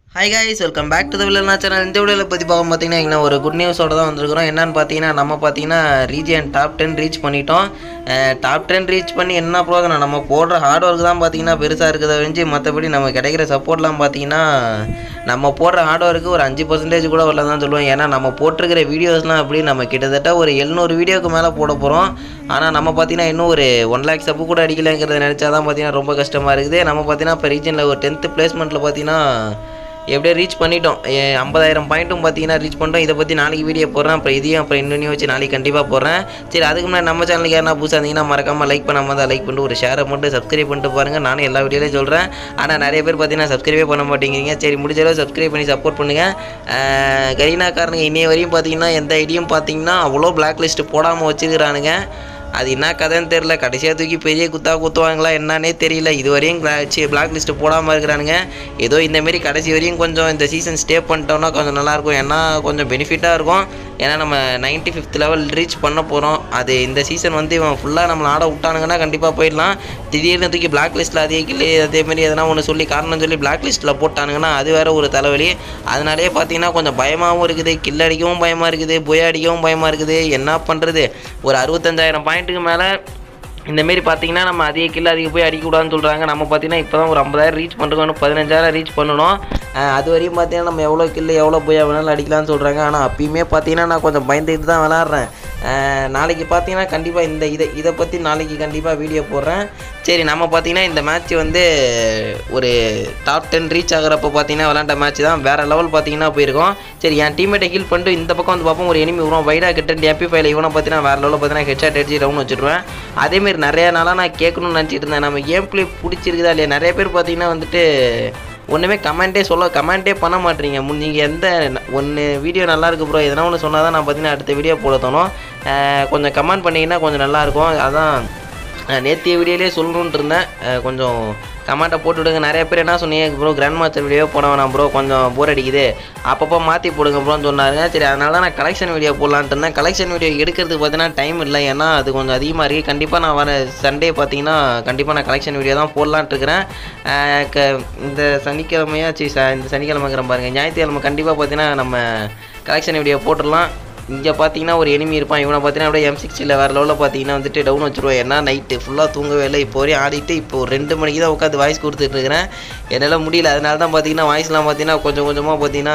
hi guys welcome back to the Villana channel இந்த வீடியோவில் பற்றி பார்க்க பார்த்தீங்கன்னா இங்கே ஒரு குட் நியூஸோட தான் வந்திருக்கிறோம் என்னன்னு பார்த்தீங்கன்னா நம்ம பார்த்தீங்கன்னா ரீஜியன் டாப் டென் ரீச் பண்ணிட்டோம் டாப் டென் ரீச் பண்ணி என்ன ப்ரோகனம் நம்ம போடுற ஹார்ட் ஒர்க் தான் பார்த்தீங்கன்னா பெருசாக இருக்குதை வெஞ்சு மற்றபடி நம்ம கிடைக்கிற சப்போர்ட்லாம் பார்த்தீங்கன்னா நம்ம போடுற ஹார்ட் ஒர்க்கு ஒரு அஞ்சு பர்சன்டேஜ் கூட வரல தான் சொல்லுவோம் ஏன்னா நம்ம போட்டிருக்கிற வீடியோஸ்லாம் அப்படி நம்ம கிட்டத்தட்ட ஒரு எழுநூறு வீடியோக்கு மேலே போட போகிறோம் ஆனால் நம்ம பார்த்தீங்கன்னா இன்னும் ஒரு ஒன் லேக் சப்பு கூட அடிக்கலைங்கிறத நினச்சா தான் பார்த்தீங்கன்னா ரொம்ப கஷ்டமாக இருக்குது நம்ம பார்த்தீங்கன்னா இப்போ ரீஜனில் ஒரு டென்த்து பிளேஸ்மெண்ட்டில் பார்த்தீங்கன்னா எப்படியோ ரீச் பண்ணிட்டோம் ஏ, ஐம்பதாயிரம் பாயிண்ட்டும் பார்த்தீங்கன்னா ரீச் பண்ணிட்டோம் இதை பற்றி நாளைக்கு வீடியோ போடுறேன் அப்புறம் இதையும் அப்புறம் இன்னொன்று வச்சு நாளைக்கு கண்டிப்பாக போடுறேன் சரி அதுக்கு முன்னாடி நம்ம சேனலுக்கு யாரா புதுசாக இருந்தீங்கன்னா மறக்காமல் லைக் பண்ணாமல் தான் லைக் பண்ணிட்டு ஒரு ஷேரை மட்டும் சப்ஸ்கிரைப் பண்ணிட்டு பாருங்கள் நானும் எல்லா வீடியோலையும் சொல்கிறேன் ஆனால் நிறைய பேர் பார்த்தீங்கன்னா சப்ஸ்கிரைபே பண்ண மாட்டேங்கிறீங்க சரி முடிஞ்ச அளவு சப்ஸ்கிரைப் பண்ணி சப்போர்ட் பண்ணுங்கள் கரீனாக்காரனுங்க இன்னைய வரையும் பார்த்தீங்கன்னா எந்த ஐடியும் பார்த்தீங்கன்னா அவ்வளோ பிளாக் லிஸ்ட் போடாமல் வச்சுக்கிறானுங்க அது என்ன கதைன்னு தெரில கடைசியாக தூக்கி பெரிய குத்தா குத்துவாங்களா என்னன்னே தெரியல இது வரையும் பிளாக் லிஸ்ட்டு போடாமல் இருக்கிறானுங்க ஏதோ இந்தமாரி கடைசி வரையும் கொஞ்சம் இந்த சீசன் ஸ்டே பண்ணிட்டோம்னா கொஞ்சம் நல்லாயிருக்கும் ஏன்னா கொஞ்சம் பெனிஃபிட்டாக இருக்கும் ஏன்னா நம்ம நைன்ட்டி ஃபிஃப்த் லெவல் ரீச் பண்ண போகிறோம் அது இந்த சீசன் வந்து இவன் ஃபுல்லாக நம்மளை ஆட விட்டானுங்கன்னா கண்டிப்பாக போயிடலாம் திடீர்னு தூக்கி பிளாக் லிஸ்ட்டில் அதே கில்லு அதேமாரி எதனா ஒன்று சொல்லி காரணம் சொல்லி பிளாக் லிஸ்ட்டில் போட்டானுங்கன்னா அது வேற ஒரு தலைவலி அதனாலேயே பார்த்தீங்கன்னா கொஞ்சம் பயமாகவும் இருக்குது கில் அடிக்கவும் பயமாக இருக்குது புய அடிக்கவும் பயமாக இருக்குது என்ன பண்ணுறது ஒரு அறுபத்தஞ்சாயிரம் பாயிண்ட்டுக்கு மேலே இந்தமாரி பார்த்தீங்கன்னா நம்ம அதிக கில் அதிக போய் அடிக்கக்கூடாதுன்னு சொல்கிறாங்க நம்ம பார்த்தீங்கன்னா இப்போ தான் ஒரு ஐம்பதாயிரம் ரீச் பண்ணுறோம் பதினஞ்சாயிரம் ரீச் பண்ணணும் அஹ் அது வரையும் பார்த்தீங்கன்னா நம்ம எவ்வளோ கில்லு எவ்வளோ போய் வேணாலும் அடிக்கலாம்னு சொல்கிறாங்க ஆனால் அப்பயுமே பார்த்தீங்கன்னா நான் கொஞ்சம் பயந்துக்கிட்டு தான் விளாட்றேன் அஹ் நாளைக்கு பார்த்தீங்கன்னா கண்டிப்பாக இந்த இதை இதை பற்றி நாளைக்கு கண்டிப்பாக வீடியோ போடுறேன் சரி நம்ம பார்த்தீங்கன்னா இந்த மேட்ச் வந்து ஒரு டாப் டென் ரீச் ஆகிறப்ப பார்த்தீங்கன்னா விளாண்ட மேட்ச் தான் வேறு லெவல் பார்த்தீங்கன்னா போயிருக்கோம் சரி என் டீமேட்டை ஹீல் பண்ணிட்டு இந்த பக்கம் வந்து பார்ப்போம் ஒரு எனிமி வரும் வைடா கிட்ட எம்பி ஃபைல இவனை பார்த்தீங்கன்னா வேறு லெவலில் பார்த்தீங்கன்னா ஹெட்ஷாட் அடிச்சு ரவுண்ட் வச்சுருவேன் அதேமாரி நிறைய நாளாக நான் கேட்கணும்னு நினச்சிட்டு இருந்தேன் நம்ம கேம் பிளே பிடிச்சிருக்குதா இல்லையா நிறைய பேர் பார்த்தீங்கன்னா வந்துட்டு ஒன்றுமே கமெண்ட்டே சொல்ல கமெண்ட்டே பண்ண மாட்டீங்க முன் நீங்கள் எந்த ஒன்று வீடியோ நல்லா இருக்கு ப்ரோ எதனா ஒன்று சொன்னால் தான் நான் பார்த்தீங்கன்னா அடுத்த வீடியோ போட தோணும் அஹ் கொஞ்சம் கமெண்ட் பண்ணிங்கன்னா கொஞ்சம் நல்லாயிருக்கும் அதான் நேற்றைய வீடியோலேயே சொல்லணுன்ட்டு இருந்தேன் அஹ் கொஞ்சம் கமெண்ட்டை போட்டு விடுங்க நிறைய பேர் என்ன சொன்னீங்க ப்ரோ கிராண்ட் மாஸ்டர் வீடியோ போட வேணாம் ப்ரோ கொஞ்சம் போர் அடிக்குது அப்பப்போ மாற்றி போடுங்க ப்ரோன்னு சொன்னாருங்க சரி அதனால தான் நான் கலெக்ஷன் வீடியோ போடலான்ட்டு இருந்தேன் கலெக்ஷன் வீடியோ எடுக்கிறதுக்கு பார்த்தீங்கன்னா டைம் இல்லை ஏன்னா அது கொஞ்சம் அதிகமாக இருக்குது கண்டிப்பாக நான் வர சண்டே பார்த்தீங்கன்னா கண்டிப்பாக நான் கலெக்ஷன் வீடியோ தான் போடலான்ட்டு இருக்கிறேன் அஹ் க இந்த சனிக்கிழமையா சரி ச இந்த சனிக்கிழமைங்கிற பாருங்க ஞாயிற்றுக்கிழமை கண்டிப்பாக பார்த்தீங்கன்னா நம்ம கலெக்ஷன் வீடியோ போட்டுடலாம் இங்கே பார்த்தீங்கன்னா ஒரு எனிமி இருப்பான் இவனை பார்த்தீங்கன்னா அப்படியே எம் சிக்ஸ்டியில் வேறு லெவலில் பார்த்தீங்கன்னா வந்துட்டு டவுன் வச்சுருவோம் ஏன்னா நைட்டு ஃபுல்லாக தூங்கவே இல்லை இப்போ வரையும் ஆடிட்டு இப்போ ஒரு ரெண்டு மணிக்கு தான் உட்காந்து வாய்ஸ் கொடுத்துட்டு இருக்கிறேன் என்னால் முடியல அதனால தான் பார்த்தீங்கன்னா வாய்ஸ்லாம் பார்த்தீங்கன்னா கொஞ்சம் கொஞ்சமாக பார்த்தீங்கன்னா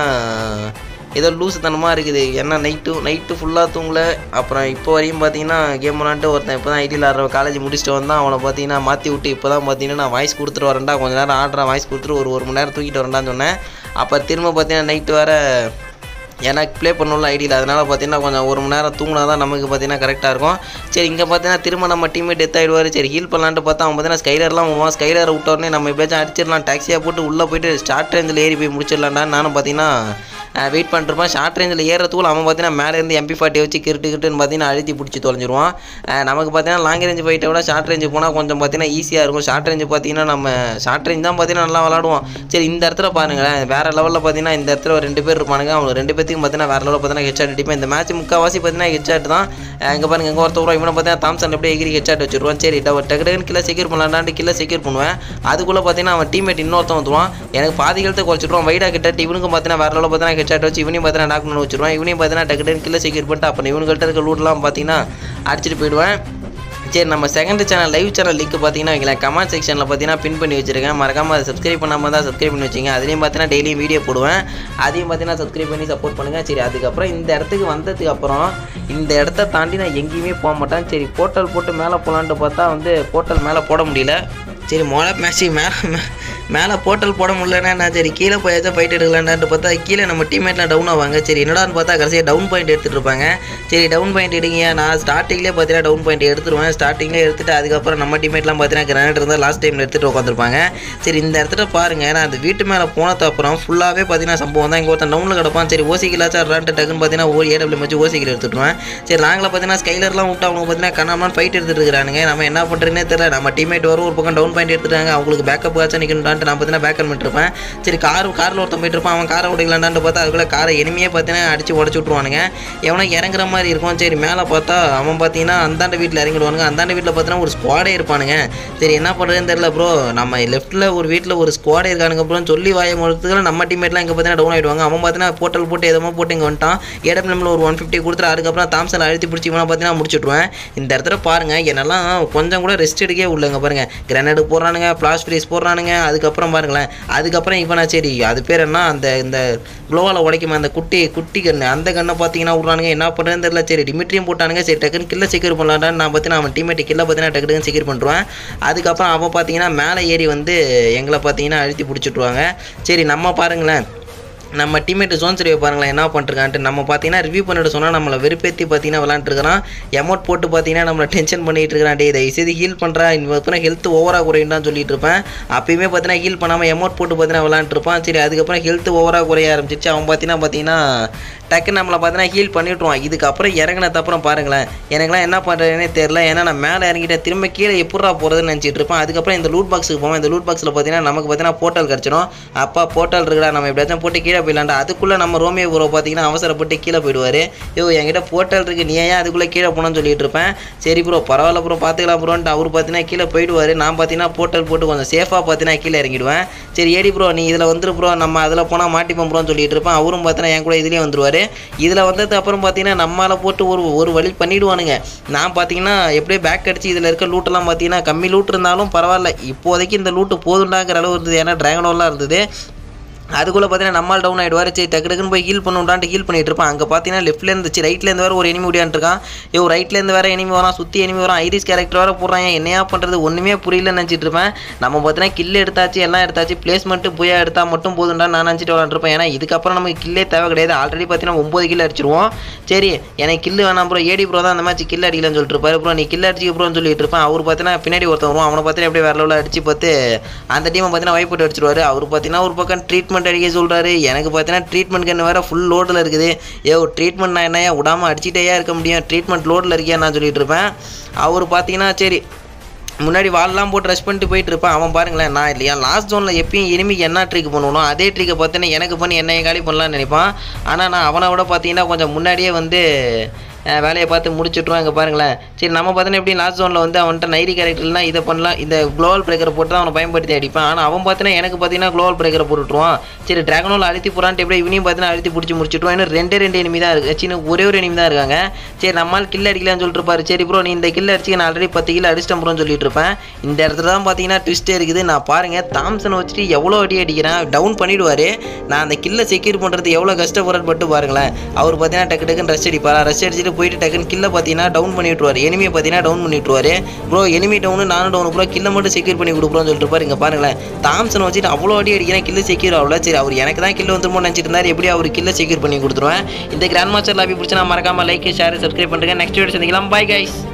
ஏதோ லூசுத்தனமாக இருக்குது ஏன்னா நைட்டு நைட்டு ஃபுல்லாக தூங்கல அப்புறம் இப்போ வரையும் பார்த்தீங்கன்னா கேம் விளாண்டுட்டு ஒருத்தன் இப்போ தான் ஐடியில் ஆடுற காலேஜ் முடிச்சுட்டு வந்தான் அவனை பார்த்தீங்கன்னா மாற்றி விட்டு இப்போ தான் பார்த்தீங்கன்னா நான் வாய்ஸ் கொடுத்துட்டு வரேன்டா கொஞ்ச நேரம் ஆடுறேன் வாய்ஸ் கொடுத்துட்டு ஒரு ஒரு மணி நேரம் தூக்கிட்டு வரேன்டான்னு சொன்னேன் அப்போ திரும்ப பார்த்தீங்கன்னா நைட்டு வேறு எனக்கு ப்ளே பண்ணல ஐடியில் அதனால் பார்த்தீங்கன்னா கொஞ்சம் ஒரு மணி நேரம் தூங்கினா தான் நமக்கு பார்த்தீங்கன்னா கரெக்டாக இருக்கும் சரி இங்கே பார்த்தீங்கன்னா திரும்ப நம்ம டீமே டெத் ஆகிடுவார் சரி ஹீல் பண்ணலான்ட்டு பார்த்தா அவன் பார்த்தீங்கன்னா ஸ்கைலர்லாம் விடுவான் ஸ்கைலர் விட்டோடனே நம்ம எப்படியாச்சும் அடிச்சிடலாம் டாக்ஸியாக போட்டு உள்ளே போயிட்டு ஸ்டார்ட் ரேஞ்சில் ஏறி போய் முடிச்சிடலாம்டா நானும் பார்த்தீங்கன்னா வெயிட் பண்ணிருப்பான் ஷார்ட் ரேஞ்சில் ஏறத்துக்குள்ள அவன் பார்த்தீங்கன்னா மேலே இருந்து எம்பி ஃபார்ட்டி வச்சு கிருட்டு கிட்டுன்னு பார்த்தீங்கன்னா அழுத்தி பிடிச்சி தொலைஞ்சிருவான் அஹ் நமக்கு பார்த்தீங்கன்னா லாங் ரேஞ்ச் ஃபைட்டை விட ஷார்ட் ரேஞ்சு போனால் கொஞ்சம் பார்த்தீங்கன்னா ஈஸியாக இருக்கும் ஷார்ட் ரேஞ்சு பார்த்தீங்கன்னா நம்ம ஷார்ட் ரேஞ்ச் தான் பார்த்தீங்கன்னா நல்லா விளாடுவோம் சரி இந்த இடத்துல பாருங்களேன் வேறு லெவலில் பார்த்தீங்கன்னா இந்த இடத்துல ஒரு ரெண்டு பேர் இருப்பானுங்க அவங்க ரெண்டு பேத்துக்கும் பார்த்தீங்கன்னா வேறு லெவலில் பார்த்தீங்கன்னா ஹெச்ஆட் அடிப்பேன் இந்த மேட்ச் முக்கால்வாசி பார்த்தீங்கன்னா ஹெச்ஆட் தான் இங்கே பாருங்க எங்கே ஒருத்தர் வரும் இவனை பார்த்தீங்கன்னா தாம்சன் அப்படியே எகிரி ஹெச்ஆட் வச்சிருவான் சரி டக்கு டக்குன்னு கில்ல செக்யூர் பண்ணலான்ட்டு கில்ல செக்யூர் பண்ணுவேன் அதுக்குள்ளே பார்த்தீங்கன்னா அவன் டீம்மேட் இன்னொருத்தன் வந்துருவான் எனக்கு பாதி ஹெல்த்தை குறைச்சிடுவான் வைடா கிட்ட இவனுக்கும் பார்த்தீங்கன்னா வேறு லெவலில் பார்த்தீங்கன்னா ஹெச்ஆட் வச்சு இவனையும் பார்த்தீங்கன்னா டாக் பண்ணி வச்சிருவான் இவனையும் பார்த்தீங்கன்னா டக்கு டக்குன்னு கில்ல செக்யூர் பண்ணிட்டு அப்புறம் இவனுங்கள்ட்ட இருக்க லூட்லாம் பார்த்தீங்கன்னா அடிச்சிட்டு போயிடுவேன் சரி நம்ம second channel live channel link பார்த்தீங்கன்னா வைக்கலாம் கமெண்ட் செக்ஷனில் பார்த்தீங்கன்னா பின் பண்ணி வச்சிருக்கேன் மறக்காம அதை சப்ஸ்கிரைப் பண்ணாமல் தான் சப்ஸ்கிரைப் பண்ணி வச்சிங்க அதுலேயும் பார்த்தீங்கன்னா டெய்லியும் வீடியோ போடுவேன் அதையும் பார்த்தீங்கன்னா சப்ஸ்கிரைப் பண்ணி சப்போர்ட் பண்ணுங்கள் சரி அதுக்கப்புறம் இந்த இடத்துக்கு வந்ததுக்கு அப்புறம் இந்த இடத்த தாண்டி நான் எங்கேயுமே போக மாட்டேன் சரி போர்ட்டல் போட்டு மேலே போகலான்ட்டு பார்த்தா வந்து போர்ட்டல் மேலே போட முடியல சரி மொளை மேட்சி மேலே மேலே போர்ட்டல் போட முடியலன்னா நான் சரி கீழே போயாச்சும் ஃபைட் எடுக்கலான்ட்டு பார்த்தா கீழே நம்ம டீம்மேட்லாம் டவுன் ஆவாங்க சரி என்னடான்னு பார்த்தா கடைசியாக டவுன் பாயிண்ட் எடுத்துகிட்டு இருப்பாங்க சரி டவுன் பாயிண்ட் எடுங்க நான் ஸ்டார்டிங்லேயே பார்த்தீங்கன்னா டவுன் பாயிண்ட் எடுத்துருவேன் ஸ்டார்டிங்லேயே எடுத்துட்டு அதுக்கப்புறம் நம்ம டீம்மேட்லாம் பார்த்தீங்கன்னா கிரானைட் இருந்தால் லாஸ்ட் டைமில் எடுத்துகிட்டு உட்காந்துருப்பாங்க சரி இந்த இடத்துல பாருங்கள் நான் அந்த வீட்டு மேலே போனது அப்புறம் ஃபுல்லாகவே பார்த்தீங்கன்னா சம்பவம் தான் இங்கே ஒருத்தன் டவுனில் கிடப்பான் சரி ஓசிக்கலாச்சும் அட்ரான்ட்டு டக்குன்னு பார்த்தீங்கன்னா ஓ ஏடபிள்யூ வச்சு ஓசிக்கில் எடுத்துட்டுருவேன் சரி நாங்களே பார்த்தீங்கன்னா ஸ்கைலர்லாம் விட்டு அவங்க பார்த்தீங்கன்னா கண்ணாமலாம் ஃபைட் எடுத்துட்டு இருக்கானுங்க நம்ம என்ன பண்ணுறதுனே தெரியல நம்ம டீம்மேட் வரும் ஒரு பக்கம் டவுன் பாயிண்ட் எடுத்துட்டாங்க அவங்களுக்கு பேக்கப் ஆச்சும் நிற்கணும்டான்ட்டு பண்ணிடலான்ட்டு நான் பார்த்தீங்கன்னா பேக் பண்ணிட்டு இருப்பேன் சரி கார் காரில் ஒருத்தன் போயிட்டு இருப்பான் அவன் காரை உடைக்கலான்டான்னு பார்த்தா அதுக்குள்ளே காரை இனிமையே பார்த்தீங்கன்னா அடிச்சு உடச்சு விட்ருவானுங்க எவனா இறங்குற மாதிரி இருக்கும் சரி மேலே பார்த்தா அவன் பார்த்தீங்கன்னா அந்தாண்ட வீட்டில் இறங்கிடுவானுங்க அந்தாண்ட வீட்டில் பார்த்தீங்கன்னா ஒரு ஸ்குவாடே இருப்பானுங்க சரி என்ன பண்ணுறதுன்னு தெரியல ப்ரோ நம்ம லெஃப்ட்டில் ஒரு வீட்டில் ஒரு ஸ்குவாடே இருக்கானுங்க ப்ரோன்னு சொல்லி வாய முழுத்துக்கு நம்ம டீம்மேட்லாம் இங்கே பார்த்தீங்கன்னா டவுன் ஆகிடுவாங்க அவன் பார்த்தீங்கன்னா போர்ட்டல் போட்டு எதமோ போட்டு இங்கே வந்துட்டான் ஏடபிள்யூமில் ஒரு ஒன் ஃபிஃப்டி கொடுத்துட்டு அதுக்கப்புறம் தாம்சன் அழுத்தி பிடிச்சி இவனை பார்த்தீங்கன்னா முடிச்சுட்ருவேன் இந்த இடத்துல பாருங்கள் என்னெல்லாம் கொஞ்சம் கூட ரெஸ்ட் எடுக்கவே உள்ளங்க பாருங்கள் கிரனேடு போடுறானுங்க ஃப்ளாஷ் ஃப்ரீஸ் போடுறானுங்க அதுக்கப்புறம் பாருங்களேன் அதுக்கப்புறம் இவனா சரி அது பேர் என்ன அந்த இந்த க்ளோவால் உடைக்குமா அந்த குட்டி குட்டி கன்று அந்த கண்ணை பார்த்தீங்கன்னா விட்றானுங்க என்ன பண்ணுறதுன்னு தெரியல சரி டிமிட்ரியும் போட்டானுங்க சரி டக்குன்னு கில்ல செக்யூர் பண்ணலான்னு நான் பார்த்தீங்கன்னா அவன் டீமேட் கில்ல பார்த்தீங்கன்னா டக்கு டக்குன்னு செக்யூர் பண்ணுறான் அதுக்கப்புறம் அவன் பார்த்தீங்கன்னா மேலே ஏறி வந்து எங்களை பார்த்தீங்கன்னா அழுத்தி பிடிச்சிட்ருவாங்க சரி நம்ம பாருங்களேன் நம்ம டீம்மேட் ஜோன் சரிவை பாருங்களேன் என்ன பண்ணிருக்கான்ட்டு நம்ம பார்த்தீங்கன்னா ரிவ்யூ பண்ணிட்டு சொன்னால் நம்மளை வெறுப்பேற்றி பார்த்தீங்கன்னா விளாண்டுருக்கான் எமௌண்ட் போட்டு பார்த்தீங்கன்னா நம்மளை டென்ஷன் பண்ணிட்டு இருக்கிறான் டே தயவு செய்து ஹீல் பண்ணுறா இன்னும் ஹெல்த் ஓவராக குறையும் சொல்லிட்டு இருப்பேன் அப்பயுமே பார்த்தீங்கன்னா ஹீல் பண்ணாமல் எமௌண்ட் போட்டு பார்த்தீங்கன்னா விளாண்டுருப்பான் சரி அதுக்கப்புறம் ஹெல்த் ஓவராக குறைய ஆரம்பிச்சிச்சு அவன் பார்த்தீங்கன்னா பார்த்தீங்கன்னா டக்குன்னு நம்மளை பார்த்தீங்கன்னா ஹீல் பண்ணிவிட்ருவான் இதுக்கப்புறம் இறங்கினது அப்புறம் பாருங்களேன் எனக்குலாம் என்ன பண்ணுறதுனே தெரில ஏன்னா நான் மேலே இறங்கிட்டேன் திரும்ப கீழே எப்படா போகிறதுன்னு நினச்சிட்டு இருப்பேன் அதுக்கப்புறம் இந்த லூட் பாக்ஸுக்கு போவோம் இந்த லூட் பாக்ஸில் பார்த்தீங்கன்னா நமக்கு பார்த்தீங்கன்னா போர்ட்டல் கிடச்சிடும் அப்பா போர்ட்டல் இருக்குடா நம்ம எப்படியாச்சும் போட்டு கீழே போயிடலாம்டா அதுக்குள்ளே நம்ம ரோமியோ ப்ரோ பார்த்தீங்கன்னா அவசரப்பட்டு கீழே போயிடுவார் ஐயோ என்கிட்ட போர்ட்டல் இருக்குது நீ ஏன் அதுக்குள்ளே கீழே போகணும்னு சொல்லிட்டு இருப்பேன் சரி ப்ரோ பரவாயில்ல ப்ரோ பார்த்துக்கலாம் ப்ரோன்ட்டு அவர் பார்த்தீங்கன்னா கீழே போயிடுவார் நான் பார்த்தீங்கன்னா போர்ட்டல் போட்டு கொஞ்சம் சேஃபாக பார்த்தீங்கன்னா கீழே இறங்கிடுவேன் சரி ஏடி ப்ரோ நீ இதில் வந்துரு ப்ரோ நம்ம அதில் போனால் மாட்டிப்போம் ப்ரோன்னு சொல்லிட்டு இருப்பேன் அவரும் பார்த்தீங்கன்னா என் கூட இதுலேயே வந்துருவார் இதில் வந்ததுக்கு அப்புறம் பார்த்தீங்கன்னா நம்மளால் போட்டு ஒரு ஒரு வழி பண்ணிவிடுவானுங்க நான் பார்த்தீங்கன்னா எப்படியே பேக் அடிச்சு இதில் இருக்க லூட்டெல்லாம் பார்த்தீங்கன்னா கம்மி லூட் இருந்தாலும் பரவாயில்ல இப்போதைக்கு இந்த லூட்டு போதுண்டாங்கிற அளவு இருந்தது ஏன்னா ட்ராகனோலாம் இருந்தது அதுக்குள்ளே பார்த்தீங்கன்னா நம்மால் டவுன் ஆகிடுவார் சரி டக்கு டக்குன்னு போய் ஹீல் பண்ணுண்டான்ட்டு ஹீல் பண்ணிட்டு இருப்பான் அங்கே பார்த்தீங்கன்னா லெஃப்ட்லேருந்து சி ரைட்லேருந்து வேறு ஒரு எனிமி ஓடியான்ட்டுருக்கான் ஐயோ ரைட்லேருந்து வேறு எனிமி வரான் சுற்றி எனிமி வரான் ஐரிஸ் கேரக்டர் வேறு போடுறான் என்னையா பண்ணுறது ஒன்றுமே புரியலன்னு நினச்சிட்டு இருப்பேன் நம்ம பார்த்தீங்கன்னா கில் எடுத்தாச்சு எல்லாம் எடுத்தாச்சு பிளேஸ்மெண்ட்டு புயா எடுத்தால் மட்டும் போதுண்டா நான் நினச்சிட்டு விளாண்டுருப்பேன் ஏன்னா இதுக்கப்புறம் நமக்கு கில்லே தேவை கிடையாது ஆல்ரெடி பார்த்தீங்கன்னா ஒம்பது கில் அடிச்சிருவோம் சரி எனக்கு கில்லு வேணாம் ப்ரோ ஏடி ப்ரோ தான் அந்த மேட்ச் கில் அடிக்கலன்னு சொல்லிட்டு இருப்பாரு ப்ரோ நீ கில் அடிச்சு ப்ரோன்னு சொல்லிட்டு இருப்பேன் அவர் பார்த்தீங்கன்னா பின்னாடி ஒருத்தன் வருவான் அவனை பார்த்தீங்கன்னா அப்படியே வேற லெவலில் அடிச்சு பார்த்து அந்த டீமை பார்த்தீங்கன்னா வைப் போட்டு அடிச்சிருவாரு அவர் பார்த்தீங்கன்னா ஒரு பக்கம் ட்ரீட்மெண்ட் அடிக்க சொல்கிறாரு எனக்கு பார்த்தீங்கன்னா ட்ரீட்மெண்ட் கன்று வேறு ஃபுல் லோடில் இருக்குது ஏ ட்ரீட்மெண்ட் நான் என்னையா விடாமல் அடிச்சிட்டேயா இருக்க முடியும் ட்ரீட்மெண்ட் லோடில் இருக்கியா நான் சொல்லிட்டு இருப்பேன் அவர் பார்த்தீங்கன்னா சரி முன்னாடி வால்லாம் போட்டு ரஷ் பண்ணிட்டு போயிட்டு இருப்பான் அவன் பாருங்களேன் நான் இல்லையா லாஸ்ட் ஜோனில் எப்பயும் எனிமிக்கு என்ன ட்ரிக் பண்ணணும் அதே ட்ரிக்கை பார்த்தீங்கன்னா எனக்கு பண்ணி என்னைய காலி பண்ணலாம்னு நினைப்பான் ஆனால் நான் அவனை விட பார்த்தீங்கன்னா கொஞ்சம் முன்னாடியே வந்து அஹ், வேலையை பார்த்து முடிச்சுட்ருவோம் இங்கே பாருங்களேன் சரி நம்ம பார்த்தீங்கன்னா எப்படி லாஸ்ட் ஜோனில் வந்து அவன்கிட்ட நைரி கேரக்டர்னா இதை பண்ணலாம் இந்த குளோவல் பிரேக்கரை போட்டு தான் அவனை பயன்படுத்தி அடிப்பான் ஆனால் அவன் பார்த்தீங்கன்னா எனக்கு பார்த்தீங்கன்னா குளோவல் பிரேக்கரை போட்டுருவான் சரி டிராகனோவில் அழுத்தி போகிறான்ட்டு எப்படி இவனையும் பார்த்தீங்கன்னா அழுத்தி பிடிச்சி முடிச்சுட்டுருவான் இன்னும் ரெண்டே ரெண்டு enemy தான் இருக்கு சின்ன ஒரே ஒரு enemy தான் இருக்காங்க சரி நம்மால் கில் அடிக்கலாம்னு சொல்லிட்டு இருப்பாரு சரி ப்ரோ நீ இந்த கில் அடிச்சு நான் ஆல்ரெடி பத்து கிலோ அடிச்சிட்டேன் ப்ரோன்னு சொல்லிட்டு இருப்பேன் இந்த இடத்துல தான் பார்த்தீங்கன்னா ட்விஸ்டே இருக்குது நான் பாருங்க தாம்சனை வச்சுட்டு எவ்வளோ அடி அடிக்கிறேன் டவுன் பண்ணிடுவார் நான் அந்த கில்லை செக்யூர் பண்ணுறது எவ்வளோ கஷ்டப்படுறது பட்டு பாருங்களேன் அவர் பார்த்தீங்கன்னா டக்கு டக்குன்னு ரஷ் அடிப்பார் ரஷ் அடிச்சுட்டு போயிட்டு டக்குன்னு கில்லை பார்த்தீங்கன்னா டவுன் பண்ணி விட்டுருவார் எனிமியை பார்த்தீங்கன்னா டவுன் பண்ணி விட்டுருவாரு ப்ரோ எனிமி டவுனு நானும் டவுன் ப்ரோ கில்லை மட்டும் செக்யூர் பண்ணி கொடுக்குறோன்னு சொல்லிட்டு இருப்பாரு இங்கே பாருங்களேன் தாம்சனை வச்சுட்டு அவ்வளோ அடி அடிக்கிறேன் கில்லு செக்யூர் ஆகல சரி அவர் எனக்கு தான் கில்லு வந்துருமோ நினச்சிட்டு இருந்தார் எப்படி அவர் கில்லை செக்யூர் பண்ணி கொடுத்துருவேன் இந்த கிராண்ட் மாஸ்டர் லாபி பிடிச்சி நான் மறக்காம லைக் ஷேர் சப்ஸ்கிரைப் பண்ணுறேன் நெக்ஸ்ட் வீடியோ சந்திக்கலாம் பை கைஸ்